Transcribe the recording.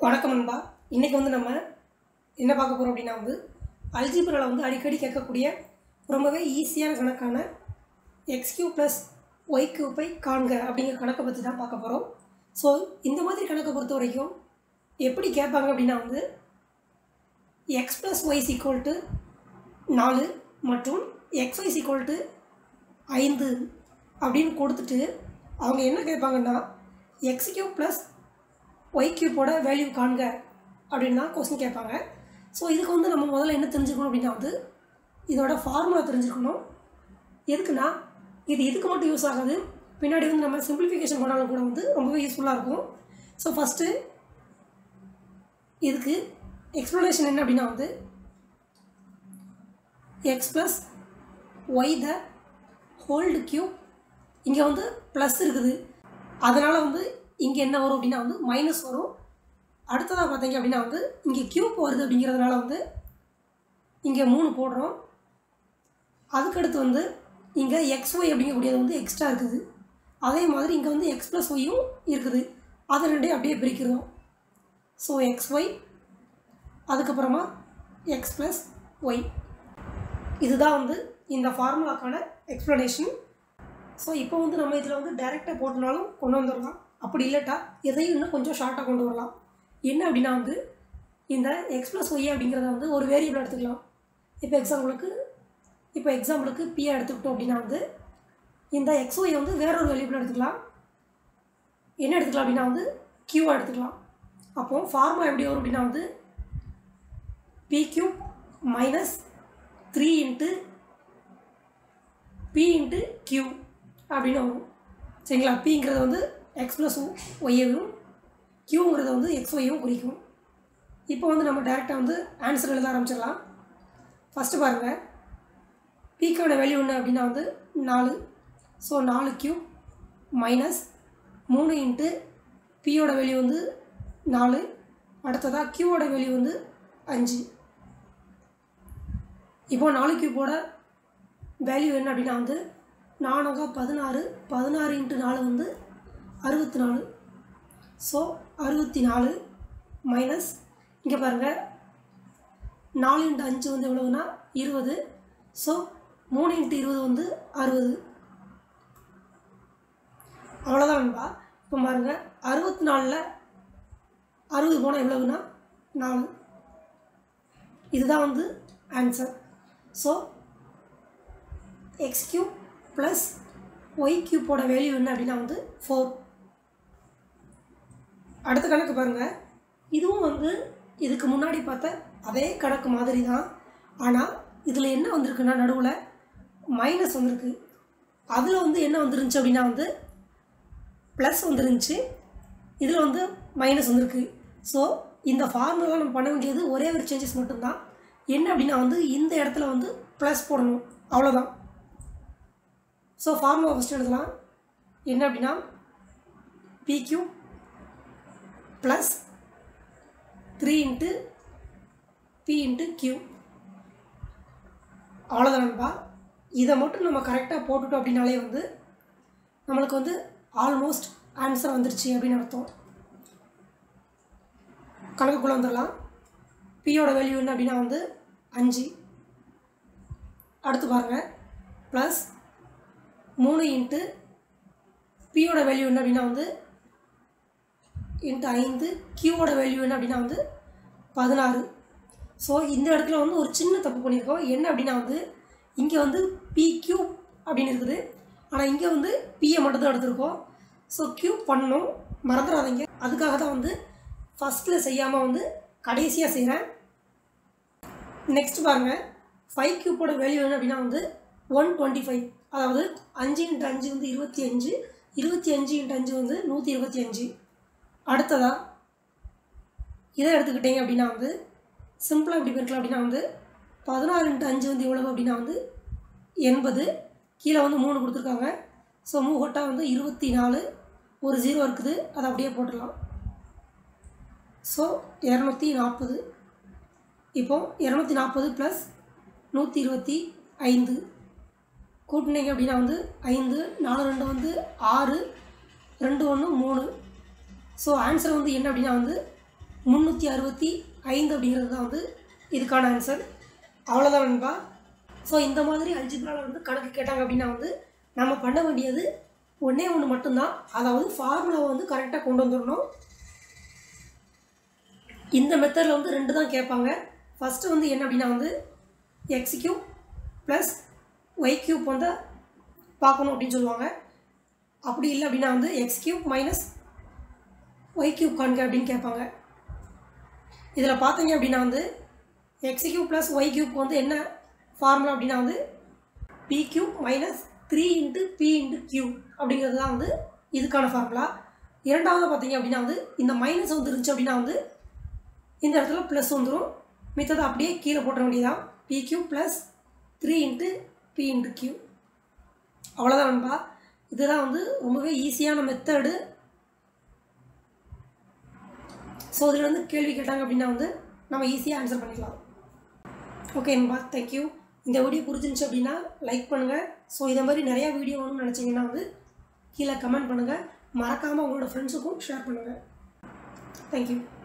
வணக்கம் நண்பா இன்றைக்கி வந்து நம்ம என்ன பார்க்க போகிறோம் அப்படின்னா வந்து அல்ஜிப்ராவில் வந்து அடிக்கடி கேட்கக்கூடிய ரொம்பவே ஈஸியான கணக்கான எக்ஸ் கியூ ப்ளஸ் ஒய் கியூப்பை காண்க அப்படிங்கிற கணக்கை பற்றி தான் பார்க்க போகிறோம் ஸோ இந்த மாதிரி கணக்கை பொறுத்த வரைக்கும் எப்படி கேட்பாங்க அப்படின்னா வந்து x plus y equal to நாலு மற்றும் எக்ஸ் ஒய் ஈக்குவல் டு ஐந்து அப்படின்னு கொடுத்துட்டு அவங்க என்ன கேட்பாங்கன்னா எக்ஸ் கியூ ப்ளஸ் ஒய் கியூப்போட வேல்யூ காண்க அப்படின்னு தான் கொஸ்டின் கேட்பாங்க ஸோ இதுக்கு வந்து நம்ம முதல்ல என்ன தெரிஞ்சுக்கணும் அப்படின்னா வந்து இதோட ஃபார்முலா தெரிஞ்சுக்கணும் எதுக்குன்னா இது இதுக்கு மட்டும் யூஸ் ஆகாது பின்னாடி வந்து நம்ம சிம்பிளிஃபிகேஷன் பண்ணாலும் கூட வந்து ரொம்பவே யூஸ்ஃபுல்லாக இருக்கும் ஸோ ஃபஸ்ட்டு இதுக்கு எக்ஸ்ப்ளனேஷன் என்ன அப்படின்னா வந்து x plus y the whole cube இங்கே வந்து ப்ளஸ் இருக்குது அதனால் வந்து இங்கே என்ன வரும் அப்படின்னா வந்து மைனஸ் வரும் அடுத்ததாக பார்த்தீங்க அப்படின்னா வந்து இங்கே கியூப் வருது அப்படிங்கிறதுனால வந்து இங்கே மூணு போடுறோம் அதுக்கடுத்து வந்து இங்கே எக்ஸ் ஒய் அப்படிங்கக்கூடியது வந்து எக்ஸ்ட்ரா இருக்குது அதே மாதிரி இங்கே வந்து எக்ஸ் ப்ளஸ் ஒய்யும் இருக்குது அதை ரெண்டையும் அப்படியே பிரிக்கிறோம் ஸோ எக்ஸ் ஒய் அதுக்கப்புறமா எக்ஸ் ப்ளஸ் ஒய் இதுதான் வந்து இந்த ஃபார்முலாக்கான எக்ஸ்ப்ளனேஷன் ஸோ இப்போ வந்து நம்ம இதில் வந்து டைரெக்டாக போட்டனாலும் கொண்டு வந்துடலாம் அப்படி இல்லட்டா எதையும் இன்னும் கொஞ்சம் ஷார்ட்டாக கொண்டு வரலாம் என்ன அப்படின்னா வந்து இந்த எக்ஸ் ப்ளஸ் ஒய் அப்படிங்கிறத வந்து ஒரு வேரியபிள் எடுத்துக்கலாம் இப்போ எக்ஸாம்பிளுக்கு இப்போ எக்ஸாம்பிளுக்கு பியை எடுத்துக்கிட்டோம் அப்படின்னா வந்து இந்த எக்ஸ் ஒய் வந்து வேற ஒரு வேரியபிள் எடுத்துக்கலாம் என்ன எடுத்துக்கலாம் அப்படின்னா வந்து கியூவாக எடுத்துக்கலாம் அப்போது ஃபார்முலா எப்படி வரும் அப்படின்னா வந்து p cube minus three into p into q அப்படின்னு வரும் சரிங்களா பிங்கிறது வந்து எக்ஸ் ப்ளஸ் ஒய்யவும் கியூங்கிறத வந்து எக்ஸ் ஒய்யும் குறிக்கும் இப்போ வந்து நம்ம டேரெக்டாக வந்து ஆன்சர் எழுத ஆரம்பிச்சிடலாம் ஃபஸ்ட்டு பாருங்கள் பிக்கான வேல்யூ என்ன அப்படின்னா வந்து நாலு ஸோ நாலு கியூ மைனஸ் மூணு இன்ட்டு பியோட வேல்யூ வந்து நாலு அடுத்ததாக கியூவோட வேல்யூ வந்து அஞ்சு இப்போ நாலு கியூப்போட வேல்யூ என்ன அப்படின்னா வந்து நானூகா பதினாறு பதினாறு இன்ட்டு நாலு வந்து அறுபத்தி நாலு ஸோ அறுபத்தி நாலு மைனஸ் இங்கே பாருங்கள் நாலு இன்ட்டு அஞ்சு வந்து எவ்வளவுனா இருபது ஸோ மூணு இன்ட்டு இருபது வந்து அறுபது அவ்வளோதான் நண்பா இப்போ பாருங்கள் அறுபத்தி நாலில் அறுபது போனால் எவ்வளவுனா நாலு இதுதான் வந்து answer so x cube plus y கியூப்போட வேல்யூ என்ன அப்படின்னா வந்து ஃபோர் அடுத்த கணக்கு பாருங்கள் இதுவும் வந்து இதுக்கு முன்னாடி பார்த்த அதே கணக்கு மாதிரி தான் ஆனால் இதில் என்ன வந்திருக்குன்னா நடுவில் மைனஸ் வந்திருக்கு அதில் வந்து என்ன வந்துருந்துச்சு அப்படின்னா வந்து ப்ளஸ் வந்துருந்துச்சு இதில் வந்து மைனஸ் வந்திருக்கு ஸோ இந்த ஃபார்முலாம் நம்ம பண்ண வேண்டியது ஒரே ஒரு சேஞ்சஸ் மட்டும்தான் என்ன அப்படின்னா வந்து இந்த இடத்துல வந்து ப்ளஸ் போடணும் அவ்வளோதான் ஸோ ஃபார்முலா ஃபஸ்ட்டு எழுதலாம் என்ன அப்படின்னா p cube plus three into p into q அவ்வளோதான்பா இதை மட்டும் நம்ம கரெக்டாக போட்டுட்டோம் அப்படின்னாலே வந்து நம்மளுக்கு வந்து ஆல்மோஸ்ட் ஆன்சர் வந்துருச்சு அப்படின்னு அர்த்தம் கணக்குக்குள்ளே வந்துடலாம் பியோட வேல்யூ என்ன அப்படின்னா வந்து அஞ்சு அடுத்து பாருங்கள் ப்ளஸ் மூணு இன்ட்டு பியோட வேல்யூ என்ன அப்படின்னா வந்து இன்ட்டு ஐந்து கியூவோட வேல்யூ என்ன அப்படின்னா வந்து பதினாறு ஸோ இந்த இடத்துல வந்து ஒரு சின்ன தப்பு பண்ணியிருக்கோம் என்ன அப்படின்னா வந்து இங்கே வந்து பி கியூ அப்படின்னு இருக்குது ஆனால் இங்கே வந்து பியை மட்டும் தான் எடுத்திருக்கோம் ஸோ கியூ பண்ணணும் மறந்துடாதீங்க அதுக்காக தான் வந்து ஃபஸ்ட்டில் செய்யாமல் வந்து கடைசியாக செய்கிறேன் நெக்ஸ்ட் பாருங்கள் ஃபைவ் கியூப்போட வேல்யூ என்ன அப்படின்னா வந்து ஒன் டுவெண்ட்டி ஃபைவ் அதாவது அஞ்சு இன்ட்டு அஞ்சு வந்து இருபத்தி அஞ்சு இருபத்தி அஞ்சு இன்ட்டு அஞ்சு வந்து நூற்றி இருபத்தி அஞ்சு அடுத்ததாக இதை எடுத்துக்கிட்டீங்க அப்படின்னா வந்து சிம்பிளாக எப்படி இருக்கலாம் அப்படின்னா வந்து பதினாறு இன்ட்டு அஞ்சு வந்து எவ்வளவு அப்படின்னா வந்து எண்பது கீழே வந்து மூணு கொடுத்துருக்காங்க ஸோ மூஹொட்டா வந்து இருபத்தி நாலு ஒரு ஜீரோ இருக்குது அதை அப்படியே போட்டுடலாம் ஸோ இரநூத்தி நாற்பது இப்போது இரநூத்தி நாற்பது ப்ளஸ் நூற்றி இருபத்தி ஐந்து கூட்டினீங்க அப்படின்னா வந்து ஐந்து நாலு ரெண்டு வந்து ஆறு ரெண்டு ஒன்று மூணு ஸோ ஆன்சர் வந்து என்ன அப்படின்னா வந்து முந்நூற்றி அறுபத்தி ஐந்து அப்படிங்கிறது தான் வந்து இதுக்கான ஆன்சர் அவ்வளோதான் நண்பா ஸோ இந்த மாதிரி அல்ஜிப்ராவில் வந்து கணக்கு கேட்டாங்க அப்படின்னா வந்து நம்ம பண்ண வேண்டியது ஒன்றே ஒன்று மட்டும்தான் அதாவது ஃபார்முலாவை வந்து கரெக்டாக கொண்டு வந்துடணும் இந்த மெத்தடில் வந்து ரெண்டு தான் கேட்பாங்க ஃபஸ்ட்டு வந்து என்ன அப்படின்னா வந்து x cube plus y cube வந்து பார்க்கணும் அப்படின்னு சொல்லுவாங்க அப்படி இல்லை அப்படின்னா வந்து x cube minus y cube காண்க அப்படின்னு கேட்பாங்க இதில் பார்த்தீங்க அப்படின்னா வந்து x cube plus y cube வந்து என்ன ஃபார்முலா அப்படின்னா வந்து p cube minus three into p into q அப்படிங்கிறது தான் வந்து இதுக்கான ஃபார்முலா இரண்டாவது பார்த்தீங்க அப்படின்னா வந்து இந்த மைனஸ் வந்து இருந்துச்சு அப்படின்னா வந்து இந்த இடத்துல ப்ளஸ் வந்துடும் மித்ததை அப்படியே கீழே போட்ட வேண்டியதான் p cube plus three into p into q அவ்வளோதான் நண்பா இதுதான் வந்து ரொம்பவே ஈஸியான மெத்தடு ஸோ இதில் வந்து கேள்வி கேட்டாங்க அப்படின்னா வந்து நம்ம ஈஸியாக ஆன்சர் பண்ணிக்கலாம் ஓகே நண்பா தேங்க்யூ இந்த வீடியோ பிடிச்சிருந்துச்சு அப்படின்னா லைக் பண்ணுங்கள் ஸோ இதை மாதிரி நிறையா வீடியோ வேணும்னு நினச்சிங்கன்னா வந்து கீழே கமெண்ட் பண்ணுங்கள் மறக்காமல் உங்களோட ஃப்ரெண்ட்ஸுக்கும் ஷேர் பண்ணுங்கள் தேங்க்யூ